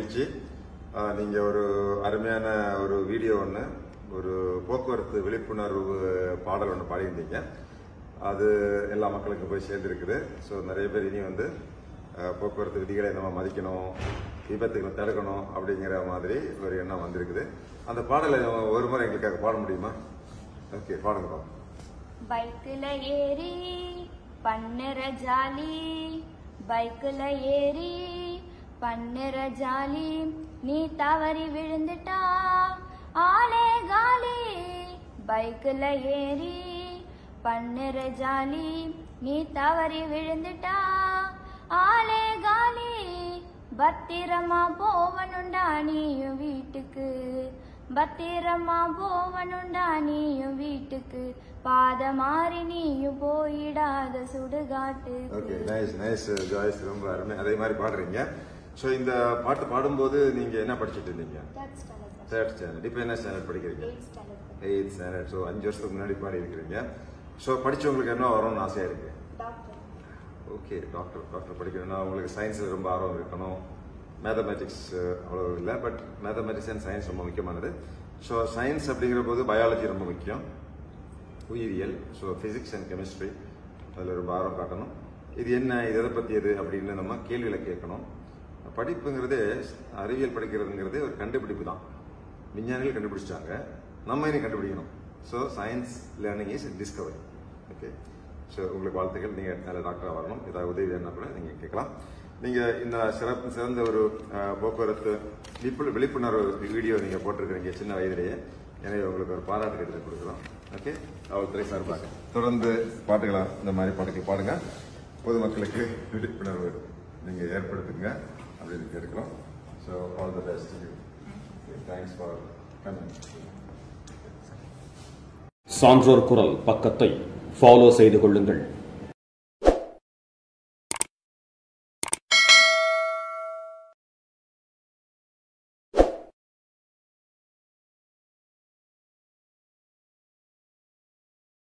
மகிழ்ச்சி ஆஹ், நீங்க ஒரு அருமையான ஒரு வீடியோ ஒன்று ஒரு போக்குவரத்து விழிப்புணர்வு பாடல் ஒன்று பாடியிருந்தீங்க அது எல்லா மக்களுக்கும் போய் சேர்ந்துருக்குது ஸோ நிறைய பேர் இனி வந்து ஆஹ், போக்குவரத்து விதிகளை நம்ம மதிக்கணும் விபத்துகளை தடுக்கணும் அப்படிங்கிற மாதிரி ஒரு எண்ணம் வந்திருக்குது அந்த பாடலை ஒரு முறை எங்களுக்காக பாட முடியுமா ஓகே பாடுங்க பாப்போம். பைக்குல ஏறி பண்ணுற ஜாலி பைக்குல ஏறி பண்ணுற ஜாலி நீ தவறி விழுந்துட்டா ஆளே காலி பைக்குல ஏறி பண்ணுற ஜாலி நீ தவறி விழுந்துட்டா ஆளே காலி பத்திரமா போவனுண்டா நீயும் வீட்டுக்கு பத்திரமா போவனுண்டா நீயும் வீட்டுக்கு பாத மாறி நீயும் போயிடாத ஓகே சுடுகாட்டுக்கு நைஸ் நைஸ் ஜாய்ஸ் ரொம்ப அருமை அதே மாதிரி பாடுறீங்க ஸோ இந்த பாட்டு பாடும்போது நீங்க என்ன படிச்சிட்டு இருந்தீங்க தேர்ட் ஸ்டாண்டர்ட் இப்போ என்ன ஸ்டாண்டர்ட் படிக்கிறீங்க எயித் ஸ்டாண்டர்ட் ஸோ அஞ்சு வருஷத்துக்கு முன்னாடி பாடி இருக்கிறீங்க ஸோ படிச்சவங்களுக்கு என்ன வரும்னு ஆசையா இருக்கு ஓகே டாக்டர் டாக்டர் படிக்கணும்னா உங்களுக்கு சயின்ஸில் ரொம்ப ஆர்வம் இருக்கணும் மேத்தமேட்டிக்ஸ் அவ்வளோ இல்லை பட் மேத்தமேட்டிக்ஸ் அண்ட் சயின்ஸ் ரொம்ப முக்கியமானது ஸோ சயின்ஸ் அப்படிங்கிற போது பயாலஜி ரொம்ப முக்கியம் உயிரியல் ஸோ ஃபிசிக்ஸ் அண்ட் கெமிஸ்ட்ரி அதில் ரொம்ப ஆர்வம் காட்டணும் இது என்ன இது எதை பற்றியது அப்படின்னு நம்ம கேள்விகளை கேட்கணும் படிப்புங்கிறதே அறிவியல் படிக்கிறதுங்கிறதே ஒரு கண்டுபிடிப்பு தான் விஞ்ஞானிகள் கண்டுபிடிச்சிட்டாங்க நம்ம இனி கண்டுபிடிக்கணும் so science learning is discovery okay so உங்களுக்கு வாழ்த்துக்கள் நீங்கள் நல்ல டாக்டராக வரணும் ஏதாவது உதவி வேணா கூட நீங்கள் கேட்கலாம் நீங்கள் இந்த சிறப்பு சிறந்த ஒரு அஹ், போக்குவரத்து விழிப்பு விழிப்புணர்வு வீடியோ நீங்கள் போட்டிருக்கிறீங்க சின்ன வயதிலேயே எனவே உங்களுக்கு ஒரு பாராட்டு கடிதம் கொடுக்குறோம் ஓகே காவல்துறை சார்பாக தொடர்ந்து பாட்டுகளா இந்த மாதிரி பாட்டுகள் பாடுங்க பொதுமக்களுக்கு விழிப்புணர்வு நீங்கள் ஏற்படுத்துங்க அப்படின்னு கேட்கிறோம் so all the best you thanks for coming சான்றோர் குரல் பக்கத்தை ஃபாலோ செய்து கொள்ளுங்கள்